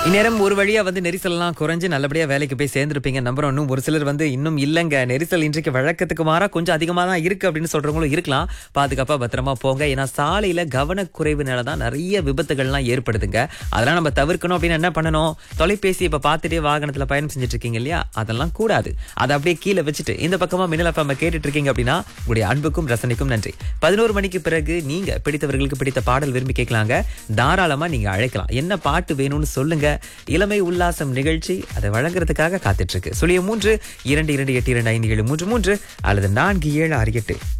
இந்நேரம் ஒரு வழியா வந்து நெரிசல்லாம் குறைஞ்சு நல்லபடியா வேலைக்கு போய் சேர்ந்திருப்பீங்க நம்புறோம் இன்னும் ஒரு சிலர் வந்து இன்னும் இல்லைங்க நெரிசல் இன்றைக்கு வழக்கத்துக்கு மாறா கொஞ்சம் அதிகமா தான் இருக்கு அப்படின்னு சொல்றவங்களும் இருக்கலாம் பாதுகாப்பா பத்திரமா போங்க ஏன்னா சாலையில கவனக்குறைவுனால தான் நிறைய விபத்துகள்லாம் ஏற்படுதுங்க அதெல்லாம் நம்ம தவிர்க்கணும் அப்படின்னு என்ன பண்ணணும் தொலைபேசி இப்ப பார்த்துட்டே வாகனத்துல பயணம் செஞ்சுட்டு இருக்கீங்க இல்லையா அதெல்லாம் கூடாது அதை அப்படியே கீழே வச்சுட்டு இந்த பக்கமா மின்னல் FM கேட்டுட்டு இருக்கீங்க அப்படின்னா உங்களுடைய அன்புக்கும் ரசனைக்கும் நன்றி பதினோரு மணிக்கு பிறகு நீங்க பிடித்தவர்களுக்கு பிடித்த பாடல் விரும்பி கேட்கலாங்க தாராளமா நீங்க அழைக்கலாம் என்ன பாட்டு வேணும்னு சொல்லுங்க இளமை உல்லாசம் நிகழ்ச்சி அதை வழங்குறதுக்காக காத்துட்டு இருக்கு சுழிய மூன்று இரண்டு இரண்டு எட்டு இரண்டு ஐந்து ஏழு மூன்று மூன்று அல்லது நான்கு ஏழு ஆறு எட்டு